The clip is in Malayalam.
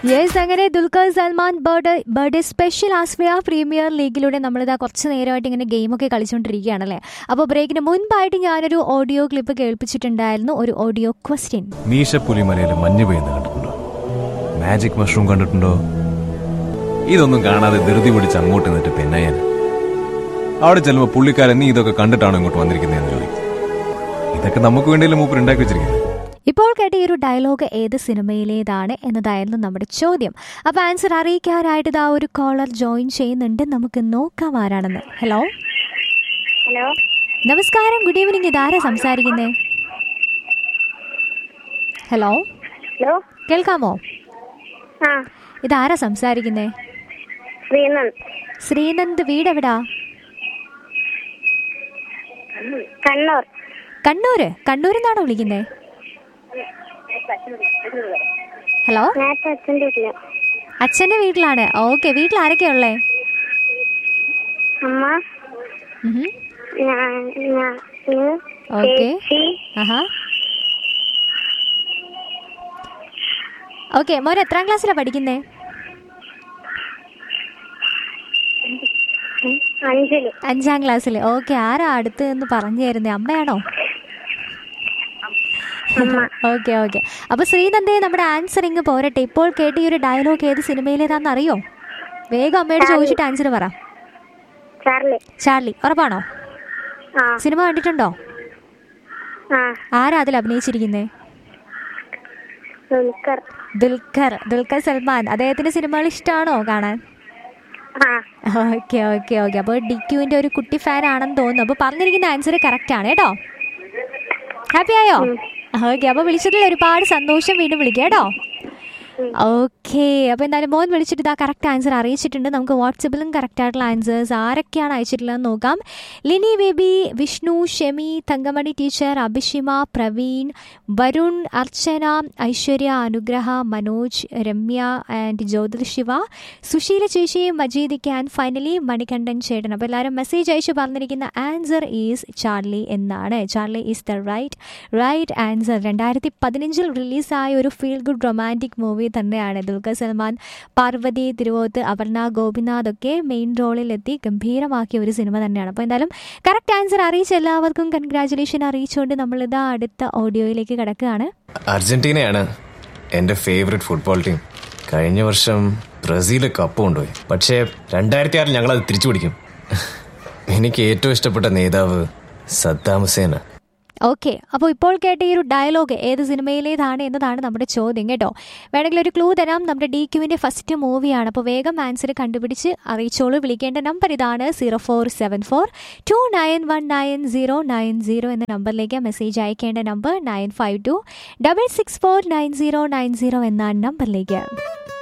യെസ് അങ്ങനെ Dulquer Salmaan birthday birthday special ആസ്ഫിയ പ്രീമിയർ ലീഗിലൂടെ നമ്മളിതാ കുറച്ച് നേരമായിട്ട് ഇങ്ങനെ ഗെയിമൊക്കെ കളിച്ചുകൊണ്ടിരിക്കുകയാണല്ലേ അപ്പോൾ ബ്രേക്കിന് മുൻപായിട്ട് ഞാനൊരു ഓഡിയോ ക്ലിപ്പ് കേൾപ്പിച്ചിട്ടുണ്ടായിരുന്നു ഒരു ഓഡിയോ ക്വസ്റ്റ്യൻ മീശപ്പുലിമലയിൽ മഞ്ഞ് പെയ്യുന്നത് കണ്ടിട്ടുണ്ടോ മാജിക് മഷ്റൂം കണ്ടിട്ടുണ്ടോ ഇതൊന്നും കാണാതെ ധൃതി പിടിച്ച് അങ്ങോട്ട് നിന്നിട്ട് പെന്നയ്യൻ അവിടെ ചെല്ലുമ്പോൾ പുള്ളിക്കാരൻ നീ ഇതൊക്കെ കണ്ടിട്ടാണോ ഇങ്ങോട്ട് വന്നിരിക്കുന്നതെന്ന് ചോദിക്കും ഇതൊക്കെ നമുക്ക് വേണ്ടിയല്ലേ മൂപ്പർ ഉണ്ടാക്കി വെച്ചിരിക്കുന്നത് ഇപ്പോൾ കേട്ട ഈ ഒരു ഡയലോഗ് ഏത് സിനിമയിലേതാണ് എന്നതായിരുന്നു നമ്മുടെ ചോദ്യം അപ്പോൾ ആൻസർ അറിയിക്കാനായിട്ട് ഇതാ ഒരു കോളർ ജോയിൻ ചെയ്യുന്നുണ്ട് നമുക്ക് നോക്കാം ആരാണെന്ന് ഹലോ ഹലോ നമസ്കാരം ഗുഡ് ഈവനിങ് ഇതാരാ സംസാരിക്കുന്നേ ഹലോ ഹലോ കേൾക്കാമോ ആ ഇതാരാ സംസാരിക്കുന്നേ ശ്രീനന്ദ് ശ്രീനന്ദ് വീട് എവിടാ കണ്ണൂർ കണ്ണൂര് കണ്ണൂരിൽ നിന്നാണോ വിളിക്കുന്നേ ഹലോ നേരത്തെ അച്ഛൻ്റെ വീട്ടില് അച്ഛൻ്റെ വീട്ടിലാണ് ഓക്കെ വീട്ടിൽ ആരൊക്കെയാ ഉള്ളേ അമ്മ ഉഹും. ഞാൻ ഞാൻ ഓക്കെ ചേച്ചി ആഹാ ഓക്കെ മോൻ എത്രാം ക്ലാസ്സിലാണ് പഠിക്കുന്നേ അഞ്ചില് അഞ്ചാം ക്ലാസ്സിൽ ഓക്കെ ആരാ അടുത്ത് എന്ന് പറഞ്ഞു തരുന്നേ അമ്മയാണോ ഓക്കെ ഓക്കെ അപ്പൊ ശ്രീനന്ദേ നമ്മുടെ ആൻസർ ഇങ്ങ് പോരട്ടെ ഇപ്പോൾ കേട്ട ഈ ഒരു ഡയലോഗ് ഏത് സിനിമയിലേതാണെന്ന് അറിയോ വേഗം അമ്മയോട് ചോദിച്ചിട്ട് ആൻസർ പറ ചാർലി ചാർലി ഉറപ്പാണോ ആ സിനിമ കണ്ടിട്ടുണ്ടോ ആ ആരാ അതിൽ അഭിനയിച്ചിരിക്കുന്നേ ദുൽഖർ ദുൽഖർ ദുൽഖർ സൽമാൻ അദ്ദേഹത്തിന്റെ സിനിമകൾ ഇഷ്ടമാണോ കാണാൻ ആ ഓക്കെ ഓക്കെ ഓക്കെ അപ്പോൾ ഡി ക്യുവിന്റെ ഒരു കുട്ടി ഫാൻ ആണെന്ന് തോന്നുന്നു അപ്പോൾ പറഞ്ഞിരിക്കുന്ന ആൻസർ കറക്റ്റ് ആണ് കേട്ടോ ഹാപ്പി ആയോ ഓക്കെ അപ്പോൾ വിളിച്ചതിൽ ഒരുപാട് സന്തോഷം വീണ്ടും വിളിക്കാം കേട്ടോ ഓക്കെ അപ്പോൾ എന്തായാലും മോൻ വിളിച്ചിട്ട് ഇതാ കറക്റ്റ് ആൻസർ അറിയിച്ചിട്ടുണ്ട് നമുക്ക് വാട്സപ്പിലും കറക്റ്റ് ആയിട്ടുള്ള ആൻസേഴ്സ് ആരൊക്കെയാണ് അയച്ചിട്ടുള്ളതെന്ന് നോക്കാം ലിനി ബേബി വിഷ്ണു ഷെമി തങ്കമണി ടീച്ചർ അഭിഷിമ പ്രവീൺ വരുൺ അർച്ചന ഐശ്വര്യ അനുഗ്രഹ മനോജ് രമ്യ ആൻഡ് ജ്യോതിർ ശിവ സുശീല ചേച്ചി മജീദിക്ക് ആൻഡ് ഫൈനലി മണികണ്ഠൻ ചേട്ടൻ അപ്പോൾ എല്ലാവരും മെസ്സേജ് അയച്ചു പറഞ്ഞിരിക്കുന്ന ആൻസർ ഈസ് ചാർലി എന്നാണ് Charlie is the right right answer രണ്ടായിരത്തി പതിനഞ്ചിൽ റിലീസായ ഒരു ഫീൽ ഗുഡ് റൊമാൻറ്റിക് മൂവി തന്നെയാണ് ദുൽഖർ സൽമാൻ പാർവതി തിരുവോത്ത് അപർണ ഗോപിനാഥ് ഒക്കെ മെയിൻ റോളിലെത്തി ഗംഭീരമാക്കിയ ഒരു സിനിമ തന്നെയാണ് അപ്പോൾ എന്തായാലും കറക്റ്റ് ആൻസർ അറിയിച്ച എല്ലാവർക്കും കൺഗ്രാചുലേഷൻ അറിയിച്ചുകൊണ്ട് നമ്മളിതാ അടുത്ത ഓഡിയോയിലേക്ക് കിടക്കുകയാണ് അർജന്റീനയാണ് എൻ്റെ ഫേവറേറ്റ് ഫുട്ബോൾ ടീം കഴിഞ്ഞ വർഷം ബ്രസീൽ കപ്പ് കൊണ്ടുപോയി പക്ഷേ രണ്ടായിരത്തി ആറിൽ ഞങ്ങൾ അത് തിരിച്ചു പിടിക്കും എനിക്ക് ഏറ്റവും ഇഷ്ടപ്പെട്ട നേതാവ് സദ്ദാം ഹുസൈന ഓക്കെ അപ്പോൾ ഇപ്പോൾ കേട്ട ഈ ഒരു ഡയലോഗ് ഏത് സിനിമയിലേതാണ് എന്നതാണ് നമ്മുടെ ചോദ്യം കേട്ടോ വേണമെങ്കിൽ ഒരു ക്ലൂ തരാം നമ്മുടെ ഡി ക്യുവിൻ്റെ ഫസ്റ്റ് മൂവിയാണ് അപ്പോൾ വേഗം ആൻസർ കണ്ടുപിടിച്ച് അറിയിച്ചോളൂ വിളിക്കേണ്ട നമ്പർ ഇതാണ് zero four seven four two nine one nine zero nine zero എന്ന നമ്പറിലേക്ക് മെസ്സേജ് അയക്കേണ്ട number nine five two double six four nine zero nine zero എന്ന നമ്പറിലേക്ക്